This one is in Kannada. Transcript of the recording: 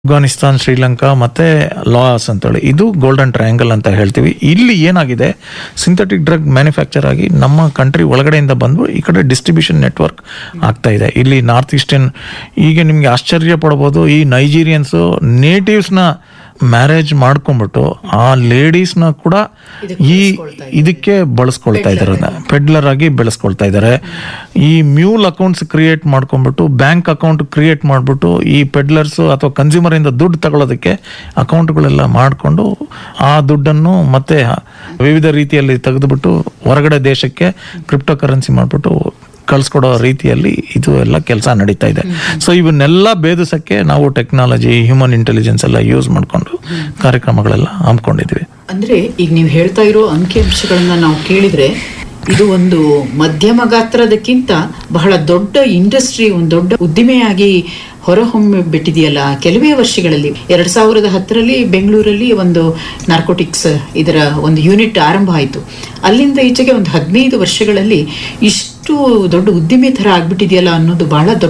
ಅಫ್ಘಾನಿಸ್ತಾನ್ ಶ್ರೀಲಂಕಾ ಮತ್ತೆ ಲಾಸ್ ಅಂತೇಳಿ ಇದು ಗೋಲ್ಡನ್ ಟ್ರಯಾಂಗಲ್ ಅಂತ ಹೇಳ್ತೀವಿ ಇಲ್ಲಿ ಏನಾಗಿದೆ ಸಿಂಥೆಟಿಕ್ ಡ್ರಗ್ ಮ್ಯಾನುಫ್ಯಾಕ್ಚರ್ ಆಗಿ ನಮ್ಮ ಕಂಟ್ರಿ ಒಳಗಡೆಯಿಂದ ಬಂದು ಈ ಕಡೆ ಡಿಸ್ಟ್ರಿಬ್ಯೂಷನ್ ನೆಟ್ವರ್ಕ್ ಆಗ್ತಾ ಇದೆ ಇಲ್ಲಿ ನಾರ್ತ್ ಈಸ್ಟರ್ನ್ ಈಗ ನಿಮ್ಗೆ ಆಶ್ಚರ್ಯ ಪಡ್ಬೋದು ಈ ನೈಜೀರಿಯನ್ಸು ನೇಟಿವ್ಸ್ನ ಮ್ಯಾರೇಜ್ ಮಾಡ್ಕೊಂಡ್ಬಿಟ್ಟು ಆ ಲೇಡೀಸ್ನ ಕೂಡ ಈ ಇದಕ್ಕೆ ಬಳಸ್ಕೊಳ್ತಾ ಇದ್ದಾರೆ ಪೆಡ್ಲರ್ ಆಗಿ ಬೆಳೆಸ್ಕೊಳ್ತಾ ಇದ್ದಾರೆ ಈ ಮ್ಯೂಲ್ ಅಕೌಂಟ್ಸ್ ಕ್ರಿಯೇಟ್ ಮಾಡ್ಕೊಂಡ್ಬಿಟ್ಟು ಬ್ಯಾಂಕ್ ಅಕೌಂಟ್ ಕ್ರಿಯೇಟ್ ಮಾಡ್ಬಿಟ್ಟು ಈ ಪೆಡ್ಲರ್ಸ್ ಅಥವಾ ಕನ್ಸ್ಯೂಮರ್ ಇಂದ ದುಡ್ಡು ತಗೊಳ್ಳೋದಕ್ಕೆ ಅಕೌಂಟ್ಗಳೆಲ್ಲ ಮಾಡಿಕೊಂಡು ಆ ದುಡ್ಡನ್ನು ಮತ್ತೆ ವಿವಿಧ ರೀತಿಯಲ್ಲಿ ತೆಗೆದುಬಿಟ್ಟು ಹೊರಗಡೆ ದೇಶಕ್ಕೆ ಕ್ರಿಪ್ಟೋ ಕರೆನ್ಸಿ ಮಾಡಿಬಿಟ್ಟು ಕಳ್ಸ್ಕೊಡೋ ರೀತಿಯಲ್ಲಿ ಇದು ಎಲ್ಲ ಕೆಲಸ ನಡೀತಾ ಇದೆ ಸೊ ಇವನ್ನೆಲ್ಲ ಭೇದಿಸಕ್ಕೆ ನಾವು ಟೆಕ್ನಾಲಜಿ ಹ್ಯೂಮನ್ ಇಂಟೆಲಿಜೆನ್ಸ್ ಎಲ್ಲ ಯೂಸ್ ಮಾಡಿಕೊಂಡು ಕಾರ್ಯಕ್ರಮಗಳೆಲ್ಲ ಹಮ್ಮಿಕೊಂಡಿದ್ವಿ ಅಂದ್ರೆ ಈಗ ನೀವು ಹೇಳ್ತಾ ಇರೋ ಅಂಕಿಅಂಶಗಳನ್ನ ನಾವು ಕೇಳಿದ್ರೆ ಇದು ಒಂದು ಮಧ್ಯಮ ಗಾತ್ರದಕ್ಕಿಂತ ಬಹಳ ದೊಡ್ಡ ಇಂಡಸ್ಟ್ರಿ ಒಂದು ದೊಡ್ಡ ಉದ್ದಿಮೆಯಾಗಿ ಹೊರಹೊಮ್ಮಿ ಬಿಟ್ಟಿದೆಯಲ್ಲ ಕೆಲವೇ ವರ್ಷಗಳಲ್ಲಿ ಎರಡ್ ಸಾವಿರದ ಹತ್ತರಲ್ಲಿ ಬೆಂಗಳೂರಲ್ಲಿ ಒಂದು ನಾರ್ಕೋಟಿಕ್ಸ್ ಇದರ ಒಂದು ಯೂನಿಟ್ ಆರಂಭ ಆಯಿತು ಅಲ್ಲಿಂದ ಈಚೆಗೆ ಒಂದು ಹದಿನೈದು ವರ್ಷಗಳಲ್ಲಿ ಇಷ್ಟು ದೊಡ್ಡ ಉದ್ದಿಮೆ ಥರ ಆಗ್ಬಿಟ್ಟಿದೆಯಲ್ಲ ಅನ್ನೋದು ಬಹಳ ದೊಡ್ಡ